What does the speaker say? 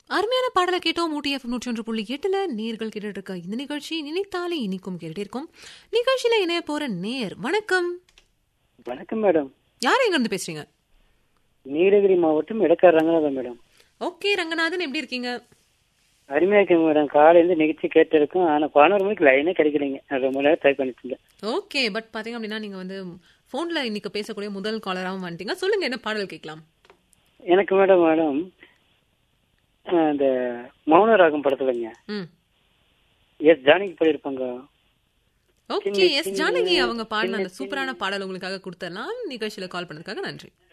அருமையான பாடலை கேட்டோம் ஊட்டி எஃப் நூற்றி ஒன்று புள்ளி எட்டுல நேர்கள் கேட்டுட்டு இருக்க இந்த நிகழ்ச்சி நினைத்தாலே இனிக்கும் கேட்டுட்டே இருக்கும் நிகழ்ச்சியில இணைய போற நேர் வணக்கம் வணக்கம் மேடம் யார் எங்க இருந்து பேசுறீங்க நீலகிரி மாவட்டம் எடக்கார் ரங்கநாதன் மேடம் ஓகே ரங்கநாதன் எப்படி இருக்கீங்க அருமையா இருக்கு மேடம் காலையிலேருந்து நிகழ்ச்சி கேட்டிருக்கோம் ஆனா பதினோரு மணிக்கு லைனே கிடைக்கலைங்க நான் ரொம்ப நேரம் ட்ரை பண்ணிட்டு இருந்தேன் ஓகே பட் பாத்தீங்க அப்படின்னா நீங்க வந்து போன்ல இன்னைக்கு பேசக்கூடிய முதல் காலராகவும் வந்துட்டீங்க சொல்லுங்க என்ன பாடல் கேட்கலாம் எனக்கு மேடம் மேடம் அஹ், இந்த மௌன ராகம் படத்துலங்க ம் எஸ் ஜானகி பாடியிருப்பாங்க ஓகே எஸ் ஜானகி அவங்க பாடின அந்த சூப்பரான பாடல் உங்களுக்காக கொடுத்துடலாம் நிகழ்ச்சியில கால் பண்ணதுக்காக நன்றி